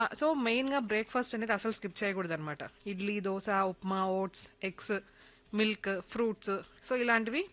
ఆ, సో మెయిన్‌గా బ్రేక్‌ఫాస్ట్ అనేది అసలు స్కిప్ చేయకూడదనమాట. Idli, dosa, upma, oats, eggs, milk, fruits so ఇలాంటివి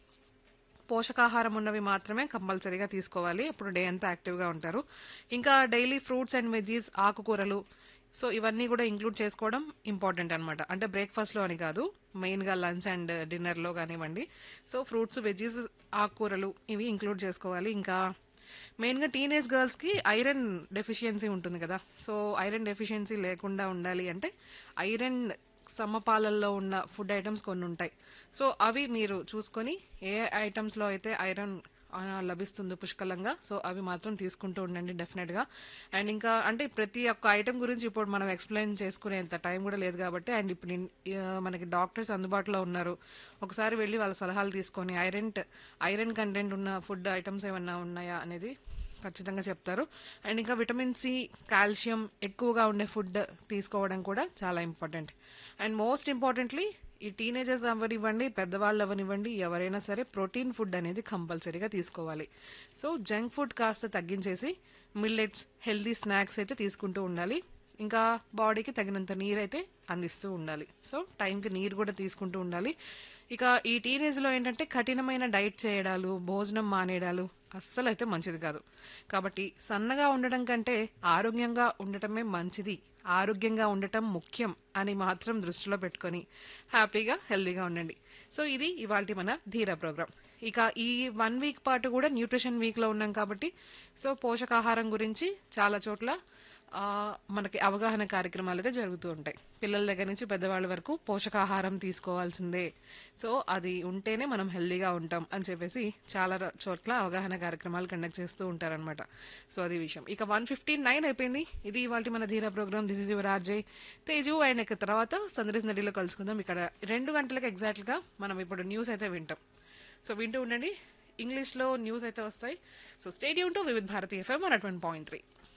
పోషకాహారం ఉన్నవి మాత్రమే కంపల్సరీగా తీసుకోవాలి. అప్పుడు డే అంతా యాక్టివ్‌గా ఉంటారు. ఇంకా డైలీ ఫ్రూట్స్ అండ్ వెజ్జీస్, ఆకుకూరలు సో ఇవన్నీ కూడా ఇంక్లూడ్ చేసుకోవడం ఇంపార్టెంట్ అనమాట. అంటే బ్రేక్‌ఫాస్ట్‌లో అని కాదు. మెయిన్‌గా లంచ్ అండ్ డిన్నర్‌లో కానివ్వండి. సో ఫ్రూట్స్, వెజ్జీస్, ఆకుకూరలు ఇవి ఇంక్లూడ్ చేసుకోవాలి. ఇంకా మెయిన్‌గా టీనేజ్ గర్ల్స్‌కి ఐరన్ డెఫిషియన్సీ ఉంటుంది కదా! సో ఐరన్ డెఫిషియన్సీ లేకుండా ఉండాలి అంటే ఐరన్ సమపాలల్లో ఉన్న ఫుడ్ ఐటమ్స్ కొన్ని ఉంటాయి. సో అవి మీరు చూసుకొని ఏ ఐటమ్స్‌లో అయితే ఐరన్ ఆహ్, లభిస్తుందో పుష్కలంగా సో అవి మాత్రం తీసుకుంటూ ఉండండి డెఫినెట్‌గా. అండ్ ఇంకా అంటే ప్రతి ఒక్క ఐటెమ్ గురించి ఇప్పుడు మనం ఎక్స్‌ప్లెయిన్ చేసుకునేంత టైం కూడా లేదు కాబట్టి అండ్ ఇప్పుడు ఇన్ ఆహ్, మనకి డాక్టర్స్ అందుబాటులో ఉన్నారు. ఒకసారి వెళ్లి వాళ్ళ సలహాలు తీసుకొని ఐరన్ ఐరన్ కంటెంట్ ఉన్న ఫుడ్ ఐటమ్స్ ఏమన్నా ఉన్నాయా అనేది ఖచ్చితంగా చెప్తారు. అండ్ ఇంకా విటమిన్ సి, కాల్షియం ఎక్కువగా ఉండే ఫుడ్ తీసుకోవడం కూడా చాలా ఇంపార్టెంట్. అండ్ మోస్ట్ ఇంపార్టెంట్‌లీ ఈ టీనేజర్స్ అవ్వనివ్వండి, పెద్దవాళ్ళు అవ్వనివ్వండి ఎవరైనా సరే ప్రోటీన్ ఫుడ్ అనేది కంపల్సరీగా తీసుకోవాలి. సో జంక్ ఫుడ్ కాస్త తగ్గించేసి మిల్లెట్స్, హెల్తీ స్నాక్స్ అయితే తీసుకుంటూ ఉండాలి. ఇంకా బాడీకి తగినంత నీరైతే అందిస్తూ ఉండాలి. సో టైంకి నీరు కూడా తీసుకుంటూ ఉండాలి. ఇక ఈ టీనేజ్‌లో ఏంటంటే కఠినమైన డైట్ చేయడాలు, భోజనం మానేయడాలు అస్సలైతే మంచిది కాదు. కాబట్టి సన్నగా ఉండడం కంటే ఆరోగ్యంగా ఉండటమే మంచిది. ఆరోగ్యంగా ఉండటం ముఖ్యం అని మాత్రం దృష్టిలో పెట్టుకొని హ్యాపీగా, హెల్తీగా ఉండండి. సో ఇది ఇవాల్టి మన ధీరా ప్రోగ్రామ్. ఇక ఈ 1 వీక్ పాటు కూడా న్యూట్రిషన్ వీక్‌లో ఉన్నాం కాబట్టి సో పోషకాహారం గురించి చాలా చోట్ల ఆహ్, మనకి అవగాహన కార్యక్రమాలైతే జరుగుతూ ఉంటాయి. పిల్లల దగ్గర నుంచి పెద్దవాళ్ళ వరకు పోషకాహారం తీసుకోవాల్సిందే. సో అది ఉంటేనే మనం హెల్తీగా ఉంటాం అని చెప్పేసి చాలా ర చోట్ల అవగాహన కార్యక్రమాలు కండక్ట్ చేస్తూ ఉంటారనమాట. సో అది విషయం. ఇక 1:59 అయిపోయింది. ఇది ఇవాల్టి మన Dheera program. This is your RJ Teju and ఇక తర్వాత సందడి నడిలో కలుసుకుందాం. ఇక్కడ 2 గంటలకు ఎగ్జాక్ట్‌గా మనం ఇప్పుడు న్యూస్ అయితే వింటాం. సో వింటూ ఉండండి. ఇంగ్లీష్‌లో న్యూస్ అయితే వస్తాయి. So stay tune to Vividh Bharati FM 101.3